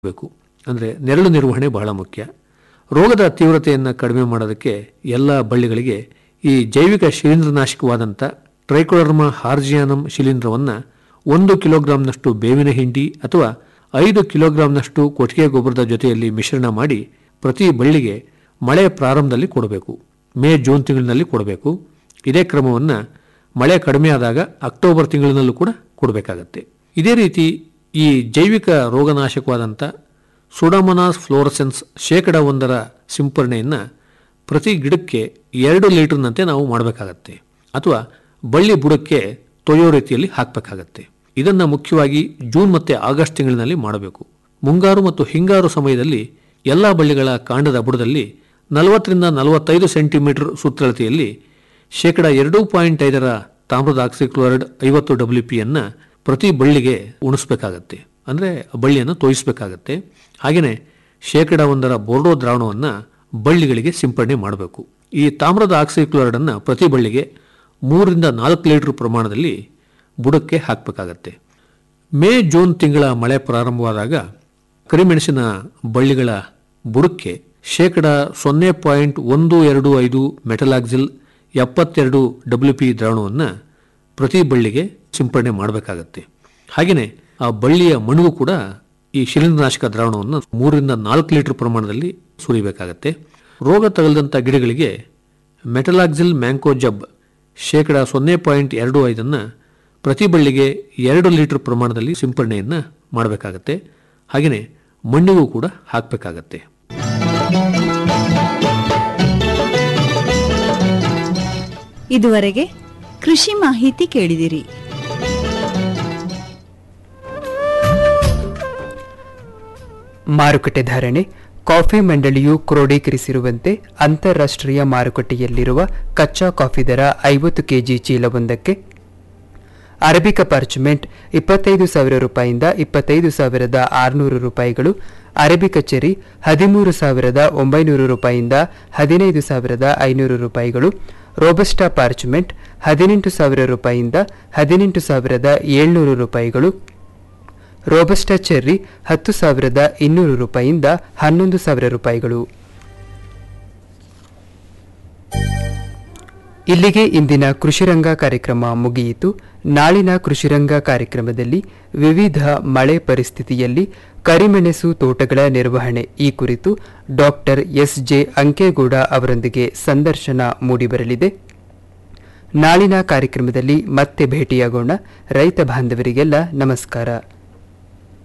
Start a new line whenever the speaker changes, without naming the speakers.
ಬೇಕು ಅಂದರೆ ನೆರಳು ನಿರ್ವಹಣೆ ಬಹಳ ಮುಖ್ಯ ರೋಗದ ತೀವ್ರತೆಯನ್ನು ಕಡಿಮೆ ಮಾಡೋದಕ್ಕೆ ಎಲ್ಲ ಬಳ್ಳಿಗಳಿಗೆ ಈ ಜೈವಿಕ ಶಿಲೀಂಧ್ರನಾಶಕವಾದಂಥ ಟ್ರೈಕೋಡರ್ಮಾ ಹಾರ್ಜಿಯಾನಮ್ ಶಿಲೀಂಧ್ರವನ್ನು ಒಂದು ಕಿಲೋಗ್ರಾಂನಷ್ಟು ಬೇವಿನ ಹಿಂಡಿ ಅಥವಾ ಐದು ಕಿಲೋಗ್ರಾಂನಷ್ಟು ಕೊಟ್ಟಿಗೆ ಗೊಬ್ಬರದ ಜೊತೆಯಲ್ಲಿ ಮಿಶ್ರಣ ಮಾಡಿ ಪ್ರತಿ ಬಳ್ಳಿಗೆ ಮಳೆ ಪ್ರಾರಂಭದಲ್ಲಿ ಕೊಡಬೇಕು ಮೇ ಜೂನ್ ತಿಂಗಳಿನಲ್ಲಿ ಕೊಡಬೇಕು ಇದೇ ಕ್ರಮವನ್ನು ಮಳೆ ಕಡಿಮೆ ಆದಾಗ ಅಕ್ಟೋಬರ್ ತಿಂಗಳಿನಲ್ಲೂ ಕೂಡ ಕೊಡಬೇಕಾಗತ್ತೆ ಇದೇ ರೀತಿ ಈ ಜೈವಿಕ ರೋಗನಾಶಕವಾದಂಥ ಸುಡಮನಾಸ್ ಫ್ಲೋರಸೆನ್ಸ್ ಶೇಕಡ ಒಂದರ ಸಿಂಪರಣೆಯನ್ನು ಪ್ರತಿ ಗಿಡಕ್ಕೆ ಎರಡು ಲೀಟರ್ನಂತೆ ನಾವು ಮಾಡಬೇಕಾಗತ್ತೆ ಅಥವಾ ಬಳ್ಳಿ ಬುಡಕ್ಕೆ ತೊಯ್ಯೋ ರೀತಿಯಲ್ಲಿ ಹಾಕಬೇಕಾಗತ್ತೆ ಇದನ್ನು ಮುಖ್ಯವಾಗಿ ಜೂನ್ ಮತ್ತು ಆಗಸ್ಟ್ ತಿಂಗಳಿನಲ್ಲಿ ಮಾಡಬೇಕು ಮುಂಗಾರು ಮತ್ತು ಹಿಂಗಾರು ಸಮಯದಲ್ಲಿ ಎಲ್ಲ ಬಳ್ಳಿಗಳ ಕಾಂಡದ ಬುಡದಲ್ಲಿ ನಲವತ್ತರಿಂದ ನಲವತ್ತೈದು ಸೆಂಟಿಮೀಟರ್ ಸುತ್ತಳತೆಯಲ್ಲಿ ಶೇಕಡ ಎರಡು ಪಾಯಿಂಟ್ ಐದರ ತಾಮ್ರದ ಆಕ್ಸಿಕ್ಲೋರೈಡ್ ಐವತ್ತು ಡಬ್ಲ್ಯೂ ಪಿಯನ್ನು ಪ್ರತಿ ಬಳ್ಳಿಗೆ ಉಣಿಸ್ಬೇಕಾಗತ್ತೆ ಅಂದರೆ ಬಳ್ಳಿಯನ್ನು ತೋಯಿಸಬೇಕಾಗತ್ತೆ ಹಾಗೆಯೇ ಶೇಕಡ ಒಂದರ ಬೋರ್ಡೋ ದ್ರಾವಣವನ್ನು ಬಳ್ಳಿಗಳಿಗೆ ಸಿಂಪಡಣೆ ಮಾಡಬೇಕು ಈ ತಾಮ್ರದ ಆಕ್ಸಿಕ್ಲೋರೈಡನ್ನು ಪ್ರತಿ ಬಳ್ಳಿಗೆ ಮೂರರಿಂದ ನಾಲ್ಕು ಲೀಟರ್ ಪ್ರಮಾಣದಲ್ಲಿ ಬುಡಕ್ಕೆ ಹಾಕಬೇಕಾಗತ್ತೆ ಮೇ ಜೂನ್ ತಿಂಗಳ ಮಳೆ ಪ್ರಾರಂಭವಾದಾಗ ಕರಿಮೆಣಸಿನ ಬಳ್ಳಿಗಳ ಬುಡಕ್ಕೆ ಶೇಕಡ ಸೊನ್ನೆ ಪಾಯಿಂಟ್ ಒಂದು ಎರಡು ಐದು ಮೆಟಲಾಕ್ಸಿಲ್ ಎಪ್ಪತ್ತೆರಡು ಡಬ್ಲ್ಯೂ ಪಿ ದ್ರಾವಣವನ್ನು ಪ್ರತಿ ಬಳ್ಳಿಗೆ ಸಿಂಪಡಣೆ ಮಾಡಬೇಕಾಗತ್ತೆ ಹಾಗೆಯೇ ಆ ಬಳ್ಳಿಯ ಮಣುಗು ಕೂಡ ಈ ಶಿಲೀಂಧ್ರನಾಶಕ ದ್ರಾವಣವನ್ನು ಮೂರರಿಂದ ನಾಲ್ಕು ಲೀಟರ್ ಪ್ರಮಾಣದಲ್ಲಿ ಸುರಿಬೇಕಾಗತ್ತೆ ರೋಗ ತಗಲದಂಥ ಗಿಡಗಳಿಗೆ ಮೆಟಲಾಕ್ಸಿಲ್ ಮ್ಯಾಂಕೋಜಬ್ ಶೇಕಡ ಸೊನ್ನೆ ಪಾಯಿಂಟ್ ಎರಡು ಐದನ್ನು ಪ್ರತಿ ಬಳ್ಳಿಗೆ ಎರಡು ಲೀಟರ್ ಪ್ರಮಾಣದಲ್ಲಿ ಸಿಂಪಡಣೆಯನ್ನು ಮಾಡಬೇಕಾಗತ್ತೆ ಹಾಗೆಯೇ ಮಣ್ಣಿಗೂ ಕೂಡ ಹಾಕಬೇಕಾಗತ್ತೆ
ಇದುವರೆಗೆ ಕೃಷಿ ಮಾಹಿತಿ ಕೇಳಿದಿರಿ
ಮಾರುಕಟ್ಟೆ ಧಾರಣೆ ಕಾಫಿ ಮಂಡಳಿಯು ಕ್ರೋಢೀಕರಿಸಿರುವಂತೆ ಅಂತಾರಾಷ್ಟ್ರೀಯ ಮಾರುಕಟ್ಟೆಯಲ್ಲಿರುವ ಕಚ್ಚಾ ಕಾಫಿ ದರ ಐವತ್ತು ಕೆಜಿ ಚೀಲವೊಂದಕ್ಕೆ ಅರಬಿಕ ಪಾರ್ಚಮೆಂಟ್ ಇಪ್ಪತ್ತೈದು ಸಾವಿರ ರೂಪಾಯಿಯಿಂದ ಇಪ್ಪತ್ತೈದು ಸಾವಿರದ ಆರುನೂರು ರೂಪಾಯಿಗಳು ಅರಬಿಕ ಚೆರಿ ಹದಿಮೂರು ಸಾವಿರದ ಒಂಬೈನೂರು ರೂಪಾಯಿಯಿಂದ ಹದಿನೈದು ಸಾವಿರದ ಐನೂರು ರೂಪಾಯಿಗಳು ರೋಬಸ್ಟಾ ಪಾರ್ಚಮೆಂಟ್ ಹದಿನೆಂಟು ಸಾವಿರ ರೂಪಾಯಿಯಿಂದ ಹದಿನೆಂಟು ಸಾವಿರದ ಏಳ್ನೂರು ರೂಪಾಯಿಗಳು ರೋಬಸ್ಟಾ ಚೆರ್ರಿ ಹತ್ತು ಸಾವಿರದ ಇನ್ನೂರು ರೂಪಾಯಿಯಿಂದ ಹನ್ನೊಂದು ಸಾವಿರ ರೂಪಾಯಿಗಳು ಇಲ್ಲಿಗೆ ಇಂದಿನ ಕೃಷಿರಂಗ ಕಾರ್ಯಕ್ರಮ ಮುಗಿಯಿತು ನಾಳಿನ ಕೃಷಿರಂಗ ಕಾರ್ಯಕ್ರಮದಲ್ಲಿ ವಿವಿಧ ಮಳೆ ಪರಿಸ್ಥಿತಿಯಲ್ಲಿ ಕರಿಮೆಣಸು ತೋಟಗಳ ನಿರ್ವಹಣೆ ಈ ಕುರಿತು ಡಾಕ್ಟರ್ ಎಸ್ ಜೆ ಅಂಕೇಗೌಡ ಅವರೊಂದಿಗೆ ಸಂದರ್ಶನ ಮೂಡಿಬರಲಿದೆ ನಾಳಿನ ಕಾರ್ಯಕ್ರಮದಲ್ಲಿ ಮತ್ತೆ ಭೇಟಿಯಾಗೋಣ ರೈತ ಬಾಂಧವರಿಗೆಲ್ಲ ನಮಸ್ಕಾರ